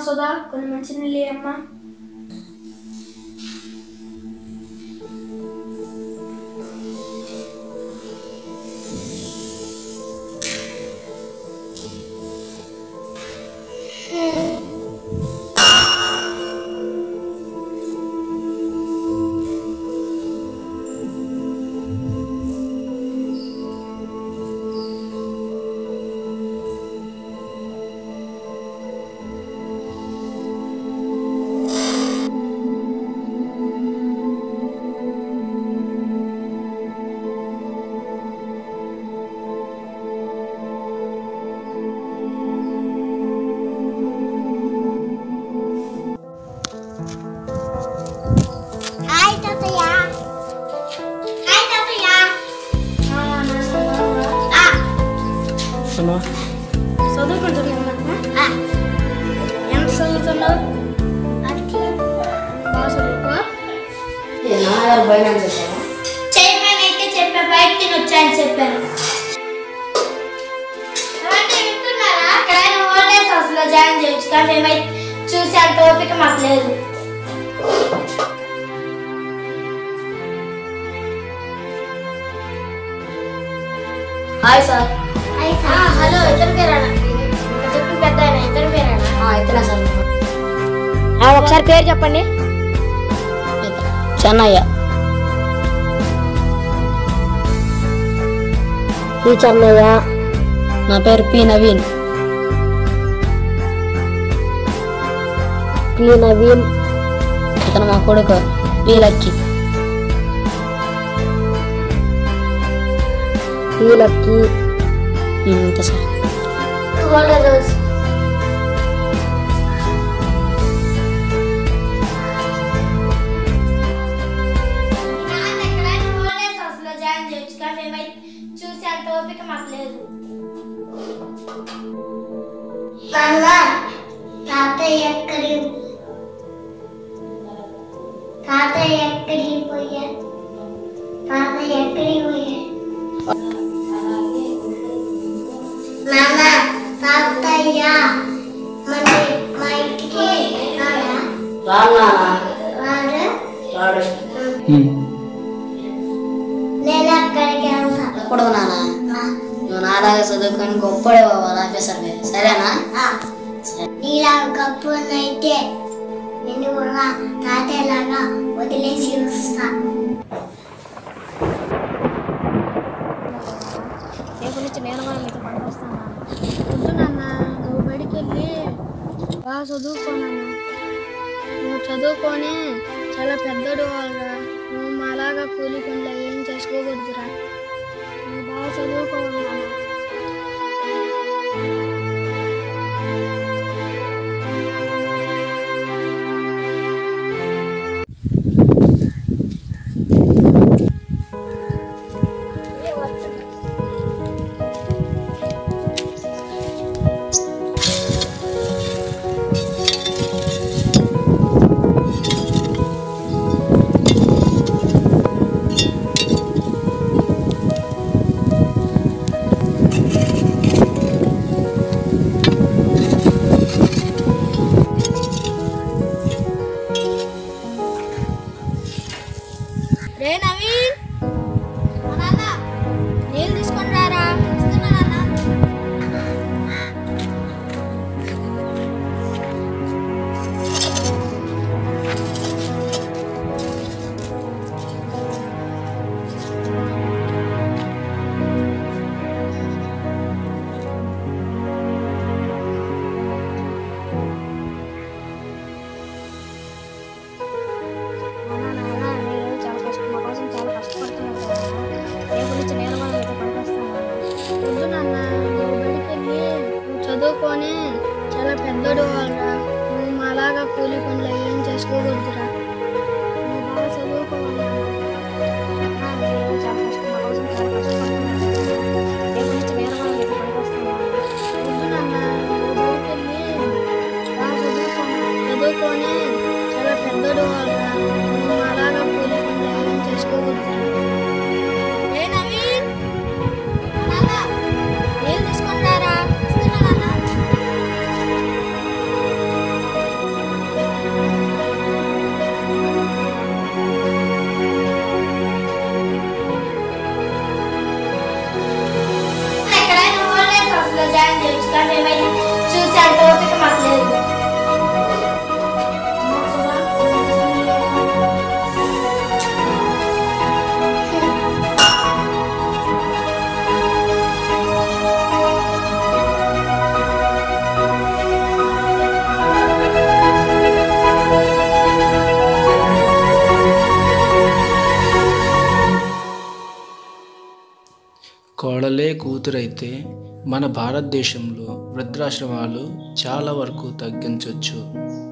సుధా కొన్ని మంచి నీళ్ళు అమ్మా హాయ్ తాతయ్య హాయ్ తాతయ్య ఆ చదువుకుంటున్నాను ఆ ఎంత చదువుతున్నావు అట్లా బాగా చదువుకో నాన్నగారు బయట చెప్పారా చైర్మన్ అయితే చెప్పా బయట తినొచ్చా అని చెప్పాను ఏమంటే వింటున్నారా కానీ ఓల్డ్ ఏజ్ హౌస్ లో జాయిన్ చేయొచ్చు కానీ మేమైతే చూసే అంత ఓపిక మాకు లేదు హాయ్ సార్ హలో ఇతని పేరేనా చెప్పిన పెద్ద ఆయన ఇతని పేరేనా ఇతనే సార్ ఒకసారి పేరు చెప్పండి చెన్నయ్య పి చెన్నయ్య నా పేరు పి నవీన్ పి నవీన్ ఇతను మా కొడుకు పి లక్కీ పి లక్కీ అంతే సార్ ఓల్డ్ రోజు చూసే అంత ఓపిక మాకు లేదు తాతయ్య ఎక్కడి తాతయ్య ఎక్కడికి పోయా తాతయ్య ఎక్కడికి పోయా నాన్న తాతయ్య మన మా ఇంటికి రాడా రానా రాడు రాడు నేను అక్కడికి వెళ్తా ఎప్పుడు నానా నువ్వు నాలాగా చదువుకొని గొప్పడే బాబా ఆఫీసర్ సరేనా నీలా గొప్పనైతే నేను కూడా తాతయ్యలాగా వదిలేసి వస్తా రేపు నుంచి నేను కూడా మీతో పనికొస్తాను వద్దు నాన్న నువ్వు బడికి వెళ్ళి బాగా చదువుకోనన్నా నువ్వు చదువుకొని చాలా పెద్దడు వాళ్ళరా నువ్వు మాలాగా కూలి పనులు ఏం చేసుకోకూడదురా నువ్వు బాగా చదువుకోవాలి నాన్న రే నవీన్ నీళ్ళు తీసుకొని రారా నాన్న, నాన్న, మీరు చాలా కష్టం మా కోసం చాలా కష్టపడుతున్నారు కదా. రేపు నుంచి నేను కూడా మీతో పనికొస్తాను నాన్న. వద్దు నాన్న నువ్వు బడికి వెళ్ళి నువ్వు చదువుకొని చాలా పెద్దడు వాళ్ళరా నువ్వు మాలాగా కూలి పనులు ఏం చేసుకోకూడదురా నువ్వు బాగా చదువుకోవాలి నాన్న. నాన్న, మీరు చాలా కష్టం మా కోసం చాలా కష్టపడుతున్నారు కదా. రేపు నుంచి నేను కూడా మీతో పనికొస్తాను నాన్న. వద్దు నాన్న నువ్వు బడికి వెళ్ళి బాగా చదువుకోని చదువుకొని చాలా పెద్దడు వాళ్ళరా నువ్వు అలాగా కూలి పనులు ఏం చేసుకోకూడదు ఏ నవీన్ నీళ్ళు తీసుకొని రారా కోడలే కూతురైతే మన భారతదేశంలో వృద్ధాశ్రమాలు చాలా వరకు తగ్గించవచ్చు